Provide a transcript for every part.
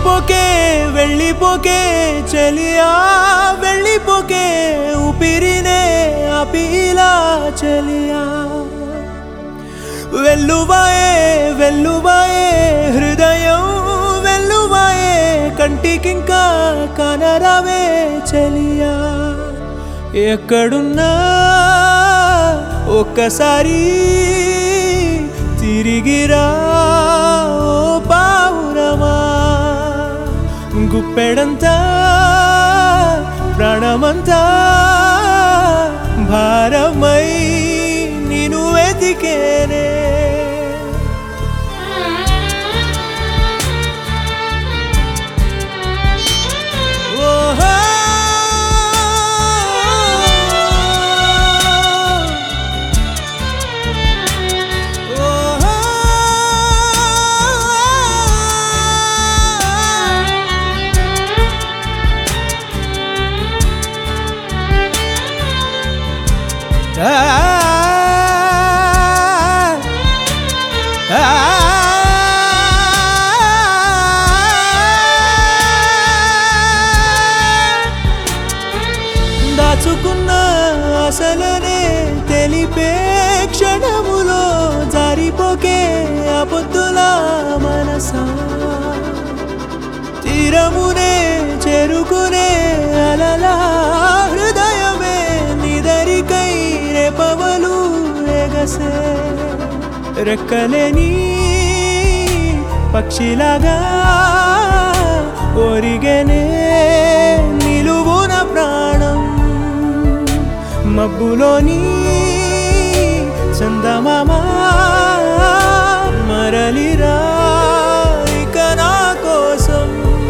వెళ్ళిపోకే వెళ్ళిపోకే చెలియా వెళ్ళిపోకే ఊపిరినే అపీలా చెలియా వెల్లువాయే వెల్లువాయే హృదయం వెల్లువాయే కంటికింకా కనరావే చెలియా ఎక్కడున్నా ఒక్కసారి తిరిగిరా ఓ పావురమా గుప్పెడంతా ప్రాణమంతా భారమై నేను వెతికేనే ఓహో ఓహో దాచుకున్న అసలనే తెలిపే క్షణములో జారిపోకే అబద్ధుల మనసా తీరమునే చేరుకునే అలలా హృదయమే నిదరికై రేపవలు ఎగసే రెక్కలేని పక్షిలాగా ఒరిగనే నిలువున ప్రాణం మబ్బులోని చందమామా మరలిరా ఇక నా కోసం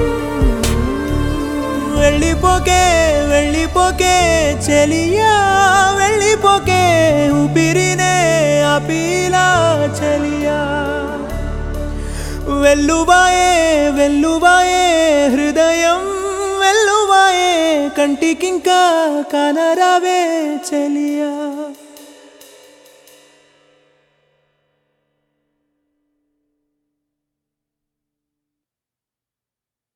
వెళ్ళిపోకే వెళ్ళిపోకే చెలియా వెళ్ళిపోకే ఊపిరినే అపీలా చెలియా వెల్లువాయే వెల్లువాయే హృదయం వెల్లువాయే కంటికింకా కనరావే చెలియా